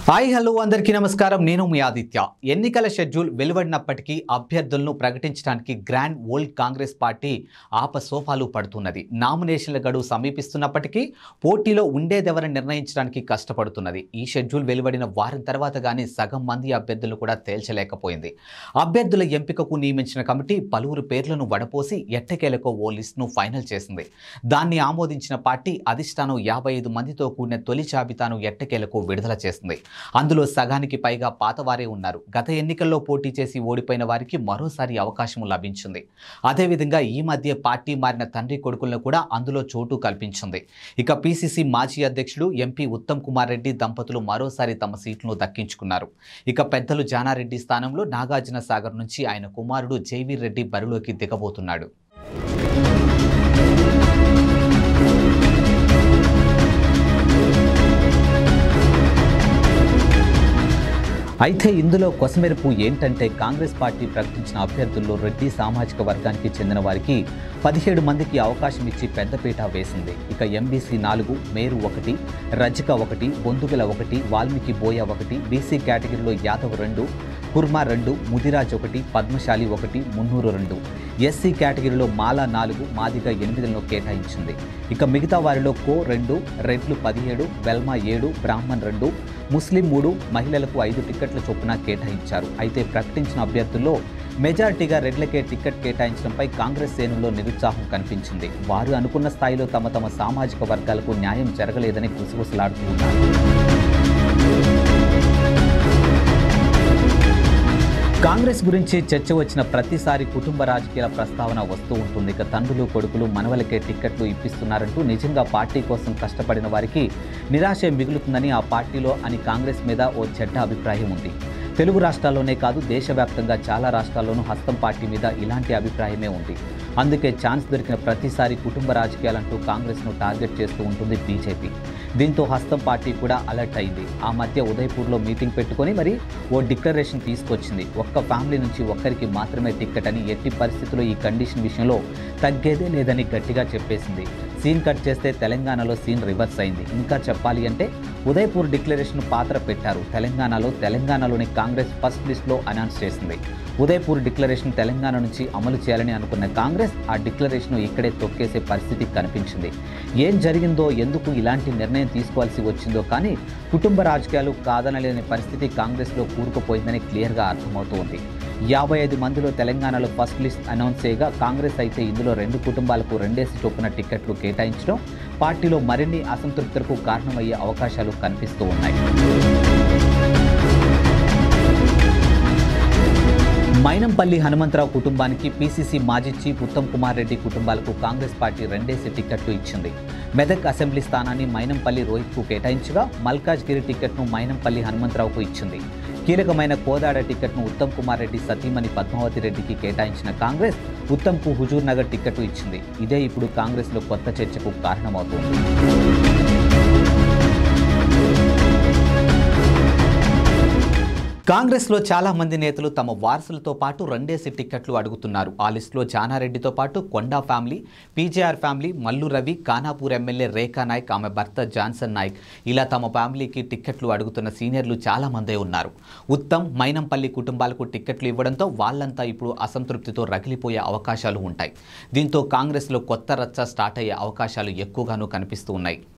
hi hello అందరికీ నమస్కారం నేను మీ ఆదిత్య ఎన్నికల షెడ్యూల్ వెలువడినప్పటికీ అభ్యర్థులను ప్రకటించడానికి గ్రాండ్ ఓల్డ్ కాంగ్రెస్ పార్టీ ఆపసోపాలు పడుతున్నది నామినేషన్ల గడువు సమీపిస్తున్నప్పటికీ పోటీలో ఉండేదెవరని నిర్ణయించడానికి కష్టపడుతున్నది ఈ షెడ్యూల్ వెలువడిన వారం తర్వాత కానీ సగం మంది అభ్యర్థులు కూడా తేల్చలేకపోయింది అభ్యర్థుల ఎంపికకు నియమించిన కమిటీ పలువురు పేర్లను వడపోసి ఎట్టకేలకు ఓ లిస్టును ఫైనల్ చేసింది దాన్ని ఆమోదించిన పార్టీ అధిష్టానం యాభై ఐదు మందితో కూడిన తొలి జాబితాను ఎట్టకేలకు విడుదల చేసింది అందులో సగానికి పైగా పాతవారే ఉన్నారు గత ఎన్నికల్లో పోటీ చేసి ఓడిపోయిన వారికి మరోసారి అవకాశం లభించింది అదేవిధంగా ఈ మధ్య పార్టీ మారిన తండ్రి కొడుకులను కూడా అందులో చోటు కల్పించింది ఇక పిసిసి మాజీ అధ్యక్షుడు ఎంపీ ఉత్తమ్ కుమార్ రెడ్డి దంపతులు మరోసారి తమ సీట్లను దక్కించుకున్నారు ఇక పెద్దలు జానారెడ్డి స్థానంలో నాగార్జున సాగర్ నుంచి ఆయన కుమారుడు జైవీర్ రెడ్డి బరిలోకి దిగబోతున్నాడు అయితే ఇందులో కొసమెరుపు ఏంటంటే కాంగ్రెస్ పార్టీ ప్రకటించిన అభ్యర్థుల్లో రెడ్డి సామాజిక వర్గానికి చెందిన వారికి పదిహేడు మందికి అవకాశం ఇచ్చి పెద్దపీట వేసింది ఇక ఎంబీసీ నాలుగు మేరు ఒకటి రజిక ఒకటి బొందుగల ఒకటి వాల్మీకి బోయ ఒకటి బీసీ కేటగిరీలో యాదవ్ రెండు కుర్మా రెండు ముదిరాజ్ ఒకటి పద్మశాలి ఒకటి మున్నూరు రెండు ఎస్సీ కేటగిరీలో మాలా నాలుగు మాదిగ ఎనిమిదిలను కేటాయించింది ఇక మిగతా వారిలో కో రెండు రెడ్లు పదిహేడు వెల్మా ఏడు బ్రాహ్మణ్ రెండు ముస్లిం మూడు మహిళలకు ఐదు టిక్కెట్ల చొప్పున కేటాయించారు అయితే ప్రకటించిన అభ్యర్థుల్లో మెజార్టీగా రెడ్లకే టికెట్ కేటాయించడంపై కాంగ్రెస్ శ్రేణుల్లో నిరుత్సాహం కనిపించింది వారు అనుకున్న స్థాయిలో తమ తమ సామాజిక వర్గాలకు న్యాయం జరగలేదని గుసగుసలాడుతూ ఉన్నారు కాంగ్రెస్ గురించి చర్చ వచ్చిన ప్రతిసారి కుటుంబ రాజకీయాల ప్రస్తావన వస్తూ ఉంటుంది ఇక తండ్రులు కొడుకులు మనవలకే టిక్కెట్లు ఇప్పిస్తున్నారంటూ నిజంగా పార్టీ కోసం కష్టపడిన వారికి నిరాశ మిగులుతుందని ఆ పార్టీలో అని కాంగ్రెస్ మీద ఓ చెడ్డ అభిప్రాయం ఉంది తెలుగు రాష్ట్రాల్లోనే కాదు దేశవ్యాప్తంగా చాలా రాష్ట్రాల్లోనూ హస్తం పార్టీ మీద ఇలాంటి అభిప్రాయమే ఉంది అందుకే ఛాన్స్ దొరికిన ప్రతిసారి కుటుంబ రాజకీయాలంటూ కాంగ్రెస్ను టార్గెట్ చేస్తూ ఉంటుంది బీజేపీ దీంతో హస్తం పార్టీ కూడా అలర్ట్ అయింది ఆ మధ్య ఉదయపూర్లో మీటింగ్ పెట్టుకొని మరి ఓ డిక్లరేషన్ తీసుకొచ్చింది ఒక్క ఫ్యామిలీ నుంచి ఒక్కరికి మాత్రమే టిక్కెట్ అని ఎట్టి పరిస్థితుల్లో ఈ కండిషన్ విషయంలో తగ్గేదే లేదని గట్టిగా చెప్పేసింది సీన్ కట్ చేస్తే తెలంగాణలో సీన్ రివర్స్ అయింది ఇంకా చెప్పాలి అంటే ఉదయపూర్ డిక్లరేషన్ పాత్ర పెట్టారు తెలంగాణలో తెలంగాణలోని కాంగ్రెస్ ఫస్ట్ లిస్ట్లో అనౌన్స్ చేసింది ఉదయపూర్ డిక్లరేషన్ తెలంగాణ నుంచి అమలు చేయాలని అనుకున్న కాంగ్రెస్ ఆ డిక్లరేషన్ ఇక్కడే తొక్కేసే పరిస్థితి కనిపించింది ఏం జరిగిందో ఎందుకు ఇలాంటి నిర్ణయం తీసుకోవాల్సి వచ్చిందో కానీ కుటుంబ రాజకీయాలు కాదనలేని పరిస్థితి కాంగ్రెస్లో కూరుకుపోయిందని క్లియర్గా అర్థమవుతోంది యాభై ఐదు మందిలో తెలంగాణలో ఫస్ట్ లిస్ట్ అనౌన్స్ చేయగా కాంగ్రెస్ అయితే ఇందులో రెండు కుటుంబాలకు రెండేసి చొప్పున టికెట్లు కేటాయించడం పార్టీలో మరిన్ని అసంతృప్తులకు కారణమయ్యే అవకాశాలు కనిపిస్తూ ఉన్నాయి మైనంపల్లి హనుమంతరావు కుటుంబానికి పీసీసీ మాజీ చీఫ్ ఉత్తమ్ కుమార్ రెడ్డి కుటుంబాలకు కాంగ్రెస్ పార్టీ రెండేసి టికెట్లు ఇచ్చింది మెదక్ అసెంబ్లీ స్థానాన్ని మైనంపల్లి రోహిత్కు కేటాయించగా మల్కాజ్గిరి టికెట్ను మైనంపల్లి హనుమంతరావుకు ఇచ్చింది కీలకమైన కోదాడ టికెట్ను ఉత్తమ్ కుమార్ రెడ్డి సతీమణి పద్మావతి రెడ్డికి కేటాయించిన కాంగ్రెస్ ఉత్తమ్కు హుజూర్ నగర్ టికెట్ ఇచ్చింది ఇదే ఇప్పుడు కాంగ్రెస్లో కొత్త చర్చకు కారణమవుతోంది కాంగ్రెస్లో చాలా మంది నేతలు తమ వారసులతో పాటు రెండేసి టిక్కెట్లు అడుగుతున్నారు ఆ లిస్టులో జానారెడ్డితో పాటు Konda family PJR family Mallu Ravi Khanapur MLA Rekha Naik ఆమె భర్త జాన్సన్ నాయక్ ఇలా తమ ఫ్యామిలీకి టిక్కెట్లు అడుగుతున్న సీనియర్లు చాలా మందే ఉన్నారు ఉత్తమ్ మైనంపల్లి కుటుంబాలకు టిక్కెట్లు ఇవ్వడంతో వాళ్ళంతా ఇప్పుడు అసంతృప్తితో రగిలిపోయే అవకాశాలు ఉంటాయి దీంతో కాంగ్రెస్లో కొత్త రచ్చ స్టార్ట్ అయ్యే అవకాశాలు ఎక్కువగానూ కనిపిస్తూ ఉన్నాయి